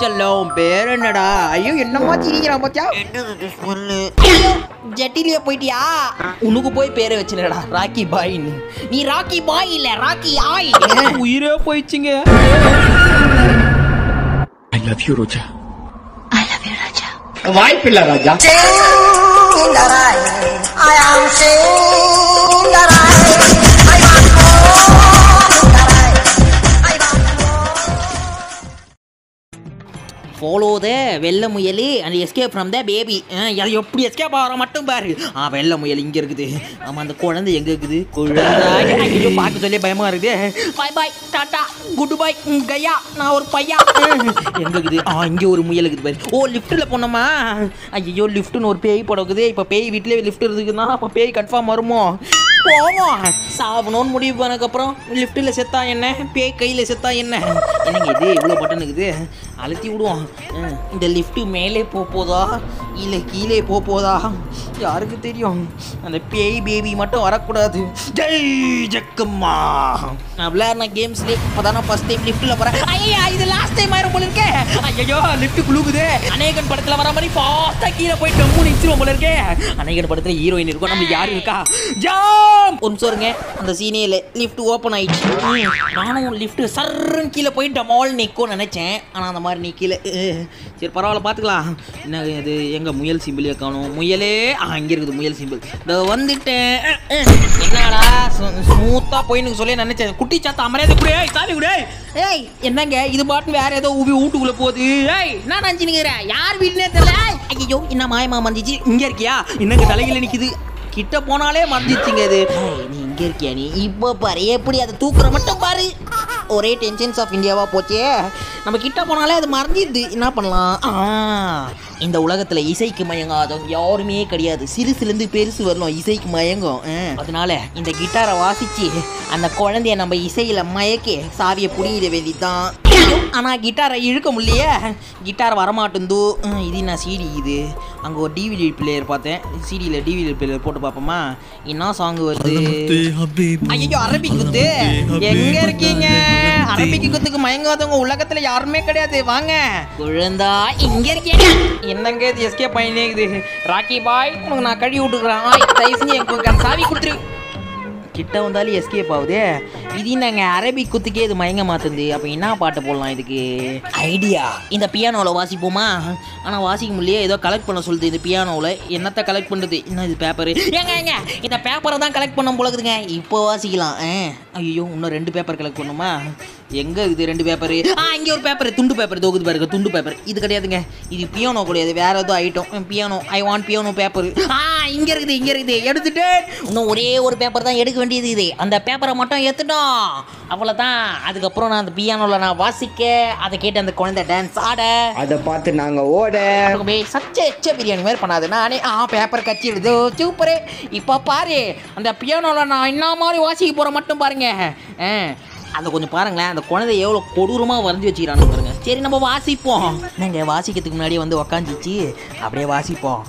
செல்லம் உன் பேர் என்னடா ஐயோ என்னம்மா சிரிக்கிறான் பாத்தியா என்னது ஸ்மெல்லு ஜட்டிலேயே போயிட்டியா உனக்கு போய் பேரை வச்சுனடா ராக்கி பாய்ன்னு நீ ராக்கி பாய் இல்ல ராக்கி ஆய் உயிரே போயிடுச்சுங்க I love you, Roja. வாய்ப்பில்லை ராஜா ஃபாலோ த வெள்ள முயல் அந்த எஸ்கேப் ஃப்ரம் த பேபி அது எப்படி எஸ்கேப் ஆகிற மட்டும் பாரு ஆ வெள்ள முயல் இங்கே இருக்குது ஆமாம் அந்த குழந்தை எங்கே இருக்குது குழந்தை ஐயோ பார்க்க சொல்லி பயமாக இருக்குது பாய் பாய் டாட்டா குட் பாய் கையா நான் ஒரு பையா எங்கே இருக்குது ஆ இங்கே ஒரு முயல் இருக்குது பாரு ஓ லிஃப்ட்டில் போனோமா ஐயோ லிஃப்ட்டுன்னு ஒரு பேய் படம் இருக்குது இப்போ பேய் வீட்டிலே லிஃப்ட் இருக்குதுன்னா அப்போ பேய் கன்ஃபார்ம் வருமோ போவோம் சாவணும்னு முடிவு பண்ணதுக்கப்புறம் லிஃப்ட்டில் செத்தா என்ன பேய் கையில் செத்தா என்ன என்னங்க இது இவ்வளோ பட்டன் இருக்குது அழுத்தி விடுவோம் அஹ், இந்த லிஃப்ட்டு மேலே போக போதா இல்லை கீழே போக போதா யாருக்கு தெரியும் அந்த பேய் பேபி மட்டும் வரக்கூடாது ஜெய் ஜக்கம்மா நான் விளையாடின கேம்ஸ்லேயே இப்போ தான் நான் ஃபஸ்ட் டைம் லிஃப்ட்டில் போகிறேன் ஐயா இது லாஸ்ட் டைம் ஆயிரும் போல இருக்கே ஐயோ லிஃப்ட் குழுகுது அநேகன் படத்தில் வர மாதிரி ஃபாஸ்ட்டாக கீழே போய் டம்மு நிச்சிரும் போல இருக்கே அநேகன் படத்தில் ஹீரோயின் இருக்கும் நம்ம யார் இருக்கா ஜாம் ஒரு நிமிஷம் இருங்க அந்த சீனே இல்லை லிஃப்ட் ஓப்பன் ஆயிடுச்சு ம், நானும் லிஃப்ட் சர்ன்னு கீழே போய் டமால் நிற்கும் நினச்சேன் ஆனால் அந்த மாதிரி நிற்கல சரி பரவாயில்ல பார்த்துக்கலாம் என்ன இது எங்கள் முயல் சிம்பிளே காணும் முயலே ஆ இங்கே இருக்குது முயல் சிம்பிள் இந்த வந்துட்டேன் அஹ், அஹ். என்னடா ஸ்மூத்தாக போயின்னு சொல்லி நினச்சேன் குட்டி சாத்தா மரியாதை கூட ஏய் சாமி கூட ஏய் என்னங்க இது பாட்டு வேற ஏதோ ஊபி வீட்டுக்குள்ளே போகுது ஏய் நான் நினச்சினுக்கிறேன் யார் வீட்டுனே தெரியல ஐயோ என்ன மாயமா மந்திச்சு இங்கே இருக்கியா இன்னங்க தலையில் நிற்கிது கிட்ட போனாலே மறந்துச்சுங்க இது ஏய், நீ இங்க இருக்கியா நீ இப்போ பாரு எப்படி அதை தூக்குற மட்டும் பாரு ஒரே டென்ஷன்ஸ் ஆஃப் இந்தியாவா போச்சே நம்ம கிட்ட போனாலே அது மறந்துடுது என்ன பண்ணலாம் ஆ, இந்த உலகத்துல இசைக்கு மயங்காதவங்க யாருமே கிடையாது சிறுசுலேருந்து பெருசு வரணும் இசைக்கு மயங்கும் ஆ, அதனால இந்த கிட்டாரை வாசிச்சு அந்த குழந்தைய நம்ம இசையில மயக்கி சாவியை புடிங்கிட வேண்டியதுதான் ஆனா கிட்டாரை இழுக்க முடியலையே கிட்டார் வரமாட்டேந்தோ ம், இது என்ன சிடி இது அங்கே ஒரு டிவிடி பிளேயர் பார்த்தேன் சிடியில் டிவிடி பிளேயர் போட்டு பார்ப்போமா என்ன சாங் வருது ஐயோ அரபிக் குத்து எங்க இருக்கீங்க அரபிக் குத்துக்கு மயங்காதவங்க உலகத்துல யாருமே கிடையாது வாங்க குழந்தா இங்க இருக்கீங்க என்னங்க இது எஸ்கே பையனே இது ராக்கி பாய் உனக்கு நான் கழுவி விட்டுக்கிறேன் ஆய், தயவு செஞ்சு எனக்கு அந்த சாவி கொடுத்துரு கிட்ட வந்தாலும் எஸ்கேப் ஆகுதே இது என்னங்க அரபிக் குத்துக்கே இது மயங்க மாத்துது அப்போ என்ன பாட்டு போடலாம் இதுக்கு ஐடியா இந்த பியானோவில் வாசிப்போமா ஆனால் வாசிக்க முடியல ஏதோ கலெக்ட் பண்ண சொல்லுது இந்த பியானோவில் என்னத்தை கலெக்ட் பண்ணுறது என்ன இது பேப்பரு ஏங்க ஏங்க இந்த பேப்பரை தான் கலெக்ட் பண்ண போலக்குதுங்க இப்போ வாசிக்கலாம் ஆ ஐயோ இன்னும் ரெண்டு பேப்பர் கலெக்ட் பண்ணுமா எங்கே இருக்குது ரெண்டு பேப்பரு ஆ இங்கே ஒரு பேப்பர் துண்டு பேப்பர் தோகுது பாருங்க துண்டு பேப்பர் இது கிடையாதுங்க இது பியானோ கிடையாது வேற ஏதோ item piano I want piano paper ஆ இங்கே இருக்குது இங்கே இருக்குது எடுத்துட்டு இன்னும் ஒரே ஒரு பேப்பர் தான் எடுக்க வேண்டியது இது அந்த பேப்பரை மட்டும் எடுத்துட்டோம் அவ்வளோதான் அதுக்கப்புறம் நான் அந்த பியானோவில் நான் வாசிக்க அதை கேட்டு அந்த குழந்தை டான்ஸ் ஆட அதை பார்த்து நாங்க ஓட பே சச்ச எச்ச பிரியாணி மாதிரி பண்ணாது நானே ஆ பேப்பர் கச்சி எடுது சூப்பரு இப்போ பாரு அந்த பியானோவில் நான் என்ன மாதிரி வாசிக்க போகிற மட்டும் பாருங்க ஆ அதை கொஞ்சம் பாருங்களேன் அந்த குழந்தை எவ்வளோ கொடூரமாக வரைஞ்சி வச்சுக்கிறான்னு பாருங்க சரி நம்ம வாசிப்போம் நாங்கள் வாசிக்கிறதுக்கு முன்னாடியே வந்து உக்காந்துச்சு அப்படியே வாசிப்போம்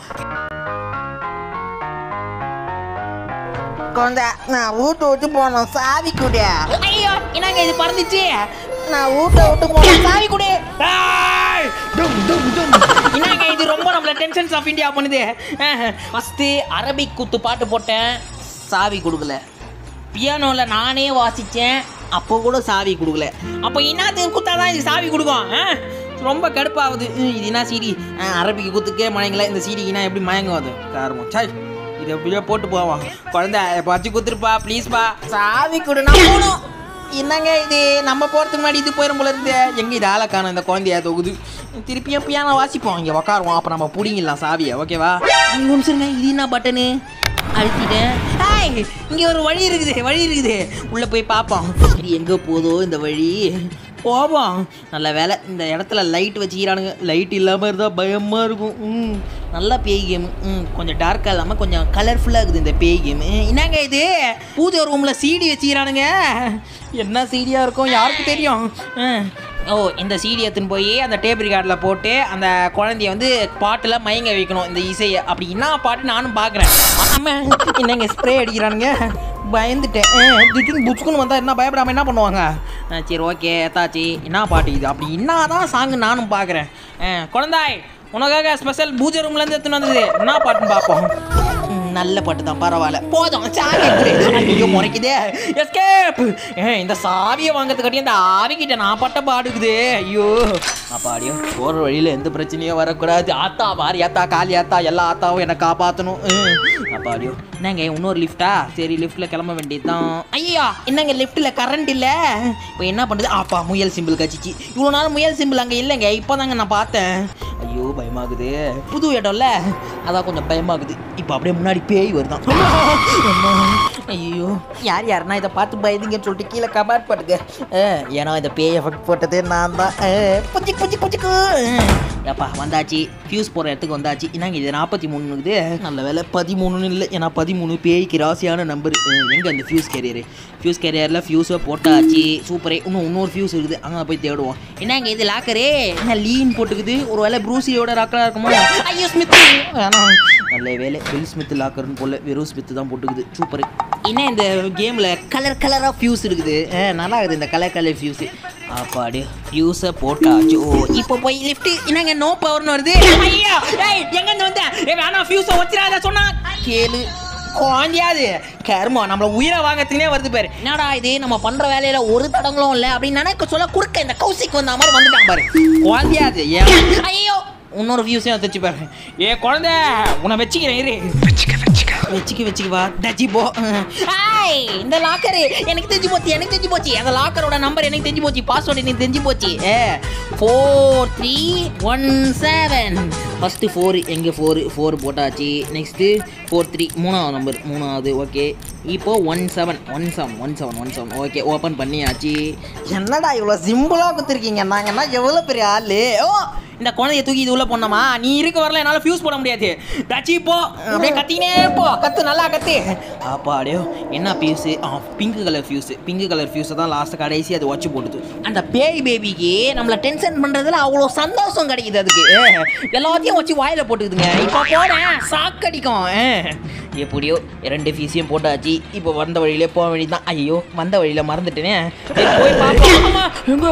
குழந்தை நான் வீட்டு விட்டு போனோம் சாவி கூட ஐயோ என்னங்க இது பறந்துச்சு நான் வீட்டை விட்டு போனோம் சாவி கூட என்னங்க இது ரொம்ப நம்மள டென்ஷன்ஸ் ஆஃப் இந்தியா பண்ணுது ஃபஸ்ட்டு அரபிக் குத்து பாட்டு போட்டேன் சாவி கொடுக்கல பியானோவில் நானே வாசித்தேன் அப்போ கூட சாவி கொடுக்கல அப்போ என்னத்துக்கு குத்தா தான் இது சாவி கொடுக்கும் ஆ? ரொம்ப கடுப்பாகுது ம், இது என்ன சீடி ஆ, அரபிக்கு குத்துக்கே மயங்கல இந்த சீடிக்குனா எப்படி மயங்கும் அது காரணம் சாய் இது எப்படியோ போட்டு போவோம் குழந்தை பச்சு குத்துருப்பா ப்ளீஸ்ப்பா சாவி கொடுனா போகணும் என்னங்க இது நம்ம போகிறதுக்கு முன்னாடி இது போயிடும் போல இருந்து எங்கே இது ஆளை காணும் இந்த குழந்தைய தொகுது திருப்பியும் பியானோ வாசிப்போம் இங்கே உக்காருவோம் அப்போ நம்ம பிடிங்கிடலாம் சாவியை ஓகேவா அஞ்சு நிமிஷங்க இது என்ன பட்டனு அழுத்திட்டேன் ஹாய் இங்கே ஒரு வழி இருக்குது வழி இருக்குது உள்ளே போய் பார்ப்போம் இது எங்கே போதோ இந்த வழி போவோம் நல்ல வேலை இந்த இடத்துல லைட் வச்சுக்கிறானுங்க லைட் இல்லாமல் இருந்தால் பயமாக இருக்கும் ம் நல்லா பேய் கேம் ம் கொஞ்சம் டார்க்காக இல்லாமல் கொஞ்சம் கலர்ஃபுல்லாக இருக்குது இந்த பேய் கேம் என்னங்க இது பூஜை ரூமில் சிடி வச்சுக்கிறானுங்க என்ன சீடியாக இருக்கும் யாருக்கு தெரியும் ம். ஓ இந்த சீடி எடுத்துன்னு போய் அந்த டேபிள் கார்டில் போட்டு அந்த குழந்தைய வந்து பாட்டில் மயங்க வைக்கணும் இந்த இசையை அப்படி என்ன பாட்டு நானும் பார்க்குறேன் ஆமாம் என்னங்க ஸ்ப்ரே அடிக்கிறானுங்க பயந்துட்டேன் திடீர்னு புச்சுக்குன்னு வந்தால் என்ன பயப்படாமல் என்ன பண்ணுவாங்க ஆ, சரி ஓகே தாச்சி என்ன பாட்டு இது அப்படி என்னதான் சாங்கு நானும் பார்க்குறேன் குழந்தாய் உனக்காக ஸ்பெஷல் பூஜை ரூம்லேருந்து எடுத்துன்னு வந்தது என்ன பாட்டுன்னு பார்ப்போம் ம், நல்ல பாட்டு தான் பரவாயில்ல போதும் சாவி எடுத்துரு. ஐயோ முறைக்குதே எஸ்கேப் ஏ இந்த சாவியை வாங்கறதுக்காட்டி இந்த ஆவிக்கிட்ட நான் பட்ட பாடுக்குதே ஐயோ அப்பாடியோ போகிற வழியில் எந்த பிரச்சனையும் வரக்கூடாது ஆத்தா பாரி ஆத்தா காலி ஆத்தா எல்லா ஆத்தாவும் என்னை காப்பாற்றணும் அப்பாடியோ என்னங்க இன்னொரு லிஃப்டா சரி லிஃப்ட்டில் கிளம்ப வேண்டியதுதான் ஐயா என்னங்க லிஃப்ட்டில் கரண்ட் இல்லை இப்போ என்ன பண்ணுது ஆப்பா முயல் சிம்பிள் கச்சிச்சு இவ்வளோ நாள் முயல் சிம்பிள் அங்கே இல்லைங்க இப்போ தாங்க நான் பார்த்தேன் ஐயோ பயமாகுது புது இடம்ல அதான் கொஞ்சம் பயமாகுது இப்போ அப்படியே முன்னாடி பேய் வருதான் அம்மா. ஐயோ யார் யாருன்னா இதை பார்த்து பயந்துங்கன்னு சொல்லிட்டு கீழே கமெண்ட் பண்ணுங்க அஹ், ஏன்னா இந்த பேய் எஃபெக்ட் போட்டதே நான் தான் புச்சி புச்சி புச்சிக்கு ஏப்பா வந்தாச்சு ஃபியூஸ் போகிற இடத்துக்கு வந்தாச்சு என்னங்க இது நாற்பத்தி மூணுக்குது நல்ல வேலை பதிமூணுன்னு இல்லை ஏன்னா பதிமூணு பேய்க்கு ராசியான நம்பர் எங்கே அந்த ஃபியூஸ் கேரியரு ஃபியூஸ் கேரியரில் ஃபியூஸை போட்டாச்சு சூப்பரே இன்னும் இன்னொரு ஃபியூஸ் இருக்குது அங்கே போய் தேடுவோம் என்னங்க இது லாக்கரே என்ன லீன் போட்டுக்குது ஒரு வேளை ப்ரூசியோட லாக்கராக இருக்குமோ ஐயோ ஸ்மித் வேணாம் நல்ல வேலை வில் ஸ்மித் லாக்கர்னு போல வெறும் ஸ்மித் தான் போட்டுக்குது சூப்பர் என்ன இந்த கேமில் கலர் கலராக ஃபியூஸ் இருக்குது அஹ், நல்லா இருக்குது இந்த கலர் கலர் ஃபியூஸு அப்பாடி ஃபியூஸை போட்டாச்சு ஓ இப்போ போய் லிஃப்ட் என்னங்க நோ பவர்னு வருது ஐயா ஏய் எங்கேருந்து வந்த ஏய் வேணாம் ஃபியூஸை வச்சிடாத சொன்னா கேளு குழந்தையாது கருமா நம்மள உயிரை வாங்கறதுக்குனே வருது பாரு என்னடா இது நம்ம பண்ற வேலையில ஒரு தடங்களும் இல்ல அப்படின்னு நினைக்க சொல்ல குறுக்க இந்த கௌசிக் வந்த மாதிரி வந்துட்டான் பாரு குழந்தையாது ஏன் ஐயோ இன்னொரு வியூஸையும் வச்சு பாரு ஏ குழந்தை உன்னை வச்சுக்கிறேன் இரு வச்சுக்க வச்சுக்க வா டச்சி போ ஹாய் இந்த லாக்கரு எனக்கு தெரிஞ்சு போச்சு எனக்கு தெரிஞ்சு போச்சு அந்த லாக்கரோட நம்பர் எனக்கு தெரிஞ்சு போச்சு பாஸ்வேர்டு எனக்கு தெரிஞ்சு போச்சு A four three one seven first four எங்கே ஃபோர் ஃபோர் போட்டாச்சு நெக்ஸ்ட்டு ஃபோர் த்ரீ மூணாவது நம்பர் மூணாவது ஓகே இப்போ one seven one seven one seven one seven okay open பண்ணியாச்சு என்னடா இவ்வளோ சிம்பிளாக கொடுத்துருக்கீங்க நாங்கன்னா எவ்வளோ பெரிய ஆள் ஓ இந்த குழந்தைய தூக்கி இது உள்ள போனோமா நீ இருக்க வரல என்னால் ஃபியூஸ் போட முடியாது தச்சி போ அப்படியே கத்தினே போ கத்து நல்லா கத்து அப்பாடியோ என்ன ஃபியூஸு ஆ pink colour fuse pink colour ஃபியூஸை தான் லாஸ்ட்டு கடைசி அது வச்சு போட்டுது அந்த பேய் பேபிக்கு நம்மளை டென்ஷன் பண்ணுறதுல அவ்வளோ சந்தோஷம் கிடைக்குது அதுக்கு எல்லாத்தையும் வச்சு வாயில் போட்டுக்குதுங்க இப்போ போனேன் சாக்கடிக்கும் எப்படியோ ரெண்டு ஃபீஸையும் போட்டாச்சு இப்போ வந்த வழியிலே போக வேண்டியதுதான் ஐயோ வந்த வழியில் மறந்துட்டேனே சரி, போய் பார்ப்போம் ஆமா, எங்க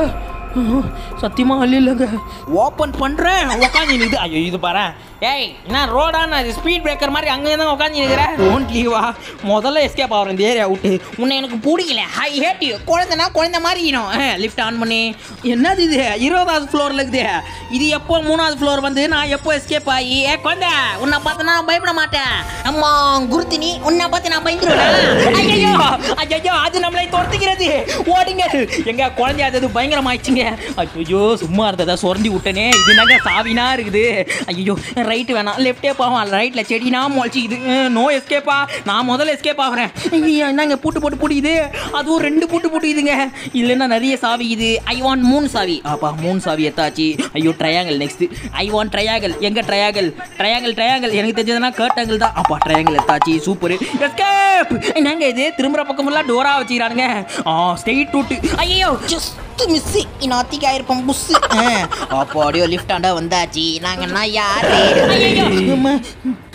சத்தியமா இல்லைங்க ஓப்பன் பண்ணுறேன் உட்காந்து நிற்குது ஐயோ இது பாரு ஏய் என்ன ரோடா நான் ஸ்பீட் பிரேக்கர் மாதிரி அங்கே தான் உட்காந்து நிற்கிறேன் டோன்ட் லீவா முதல்ல எஸ்கேப் ஆகிறேன் இந்த ஏரியா விட்டு உன்னை எனக்கு பிடிக்கல ஹை ஹேட் யூ குழந்தைனா குழந்தை மாதிரி லிஃப்ட் ஆன் பண்ணி என்னது இது இருபதாவது ஃப்ளோரில் இருக்குது இது எப்போ மூணாவது ஃப்ளோர் வந்து நான் எப்போ எஸ்கேப் ஆகி ஏ குழந்தை உன்னை பார்த்து நான் பயப்பட மாட்டேன் அம்மா குருத்தினி உன்னை பார்த்து நான் பயந்துருவேன் ஐயோ ஐயோ அது நம்மளை துரத்துகிறது ஓடுங்க எங்க குழந்தை அது பயங்கரமாயிடுச்சுங்க ஐயோ சும்மா இருந்ததா சுரண்டி விட்டனே இது நாங்க சாவினா இருக்குது ஐயோ ரைட்டு வேணாம் லெஃப்டே போவான் ரைட்டில் செடினா முளைச்சிக்குது நோ எஸ்கேப்பா நான் முதல்ல எஸ்கேப் ஆகிறேன் ஐயோ என்னங்க பூட்டு போட்டு பூட்டிக்குது அதுவும் ரெண்டு பூட்டு பூட்டிக்குதுங்க இல்லைன்னா நிறைய சாவி இது ஐ வாண்ட் மூணு சாவி ஆப்பா மூணு சாவி எத்தாச்சு ஐயோ triangle next I want triangle எங்க ட்ரையாங்கல் ட்ரையாங்கல் ட்ரையாங்கல் எனக்கு தெரிஞ்சதுன்னா கேட்டாங்கல் தான் அப்பா ட்ரையாங்கல் எத்தாச்சு சூப்பர் எஸ்கேப் என்னங்க இது திரும்புற பக்கம் ஃபுல்லாக டோரா வச்சுக்கிறானுங்க ஆ ஸ்ட்ரெயிட் ரூட்டு ஐயோ ஜஸ்ட் மிஸ் இன்னாத்திக்கு ஆயிருப்போம் புஸ் அப்போ அப்படியோ லிஃப்ட் ஆண்டா வந்தாச்சு நாங்கன்னா யாரு ஐயோ